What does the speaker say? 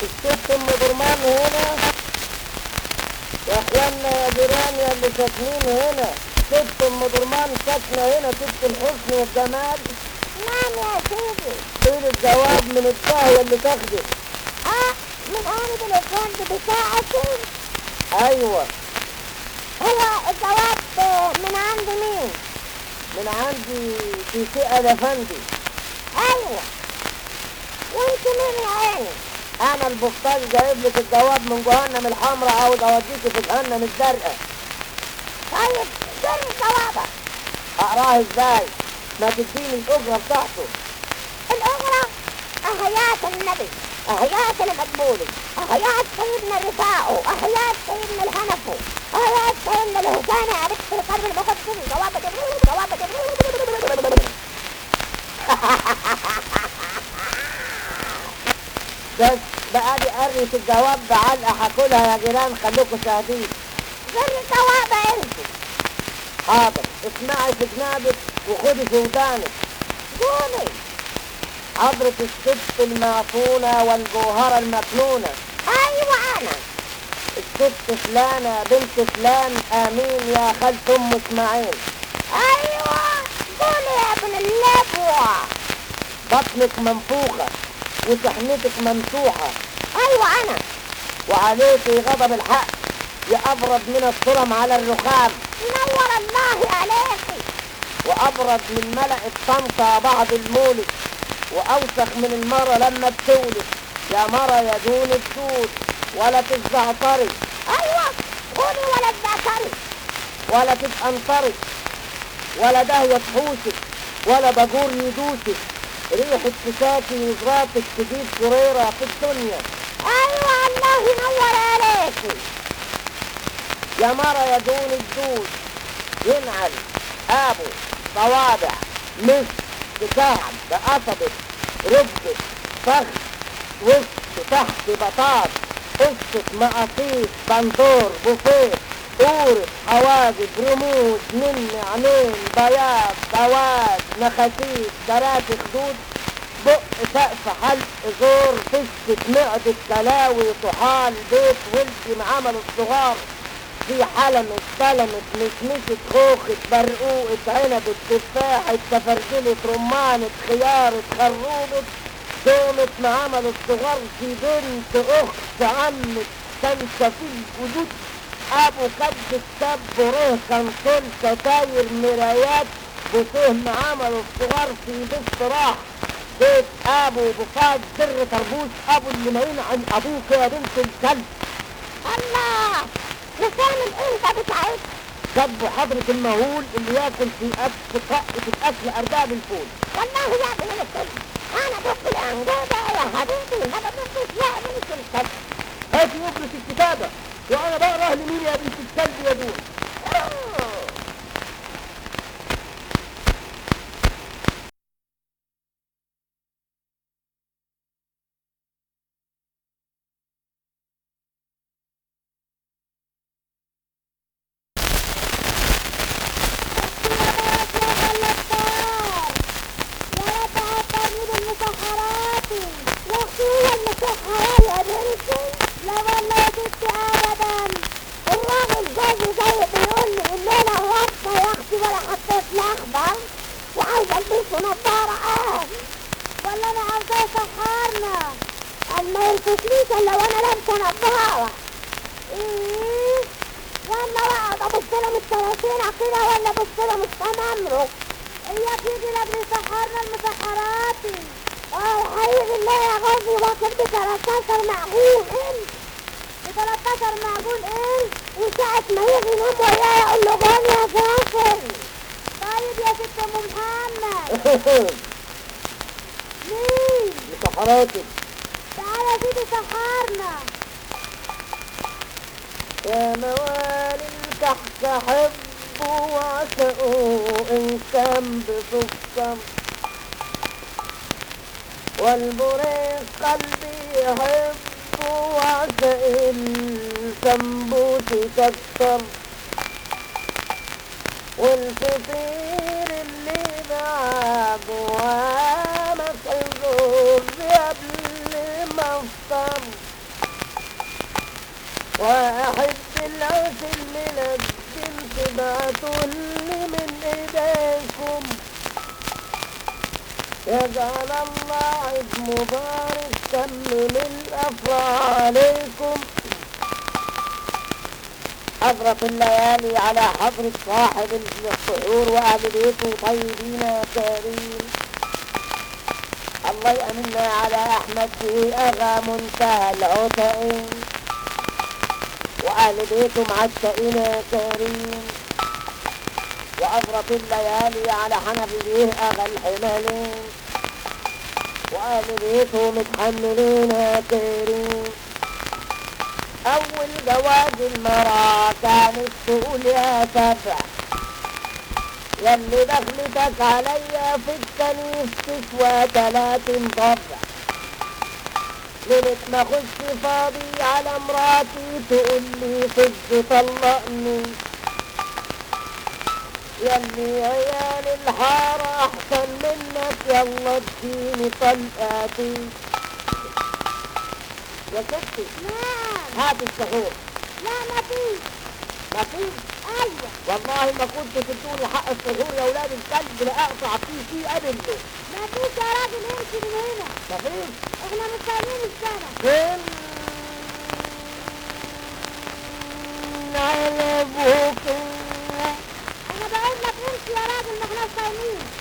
الست ام برمان هنا يا اخوانا يا جيران يا اللي ساكنين هنا ست ام برمان ساكنه هنا ست الحسن والجمال نعم يا سيدي فين الجواب من الداهيه اللي تاخده اه من عند الفند بتاعتي ايوه هو الجواب من عند مين من عندي في فئه الافندي ايوه وانت مين يا عيني انا البختاج جايب لك الجواب من جهنم الحمراء عاوز اوديكي في جهنم الزرقاء طيب سر جوابك اقراه ازاي ما تديني الاجره بتاعته الأغرى أهيات النبي أهيات المقبول أهيات سيدنا الرفاع أهيات سيدنا الهنف أهيات سيدنا الهجانة عرفت في القلب المقدس جواب جبريل جواب جبريل بس بقى دي قرية الجواب بعلقة هاكلها يا جيران خليكوا شاهدين سر الجواب انت حاضر اسمعي في جنابك وخدي في ودانك قولي حضرة الست المعفونة والجوهرة المكنونة أيوة أنا الست فلانة بنت فلان آمين يا خالة أم إسماعيل أيوة قولي يا ابن اللبوة بطنك منفوخة وسحنتك ممسوحة أيوة أنا وعليكي غضب الحق يا أبرد من الصرم على الرخام نور الله عليكي وأبرد من ملأ الطنطا بعد المولد وأوسخ من المرة لما بتولد يا مرة يا دون الدود ولا تتزعتري أيوة قولي ولا تذكري ولا تتأنطري ولا دهية تحوشك ولا باجور يدوسك ريحة فساكي وزراتك تجيب شريرة في الدنيا أيوة الله ينور عليكي يا مرة يا دون الدود ينعل ابو صوابع مس بكعب بقصبك ركبك فخ وسط تحت بطاط قصة مقاطيس بندور بوفيه قورة حواجب رموز من عينين بياض سواد نخاسيس كراتي خدود بق سقف حلق زور فسة معدة كلاوي طحال بيت ولدي معمل الصغار في حلمة سلمة مشمشة خوخة برقوقة عنبة تفاحة تفرجلة رمانة خيارة خروبة دومة معمل الصغار في بنت أخت عمة تنسى في الوجود أبو كد كتاب بره كنصول ستاير مرايات بفيه معمل الصغار في بيت راح بيت أبو بفاج سر تربوش أبو اللي ما عن أبوك يا بنت الكلب الله لسان الأنثى بتاعتك كب حضرة المهول اللي ياكل في أكل طقة الأكل أرداب الفول والله يا ابن الكلب أنا دق الأنجودة يا حبيبي ما بدقش يا بنت الكلب هاتي نبرة الكتابة وأنا بقراه لمين يا بنت الكلب يا دول أوه. لا والله يا ستي ابدا الراجل جوزي جاي بيقول لي الليله واقفه يا اختي ولا حطيت الاخضر وعايزه البس نضاره اه ولا انا عاوزاه يسحرنا قال ما يلفتنيش الا وانا لابسه نضاره ايه ولا اقعد ابص له من الثلاثين كده ولا ابص له من التمامرك اياك يجي لا بيسحرنا المسحراتي اه حبيبي الله يا غازي واكل ب 13 معجون انت ب 13 معجون انت وساعة ما يجي ينام ويايا اقول له قوم يا فاخر طيب يا ست ام محمد مين مسحراتك تعالى يا سيدي سحرنا يا موالي الكحك حبوا وعشقوا إن كان بسكر والبريق قلبي يحب وعشق السمبوس يكسر والفطير اللي بعد وامك الزور قبل ما افطر مراسل من الدين تبعتولي من ايديكم يجعل الله عيد مبارك تمم الافراح عليكم حضرة الليالي على حضرة صاحب السحور وأهل بيته طيبين يا كريم الله يأمنا على أحمد به أغا منتهى العتائين وأهل بيته معشقين يا كريم وأضرب الليالي على حنفي به أغا الحمالين وأهل بيته متحملين يا كريم أول جواز المرأة كانت تقول يا سبع يلي دخلتك عليا في الكنيس تسوى تلاتين ضبع ليلة ما اخش فاضي على مراتي تقول لي فز طلقني يلي عيال الحارة أحسن منك يلا اديني طلقاتي يا ستي نعم هات السحور لا ما فيش ما فيش ايوه والله ما كنت تدوني حق السحور يا ولاد الكلب لاقطع فيه فيه قبله ما فيش يا راجل امشي من هنا ما فيش احنا مش فاهمين السنة فين على ابوك انا بقول لك امشي يا راجل ما احنا فاهمين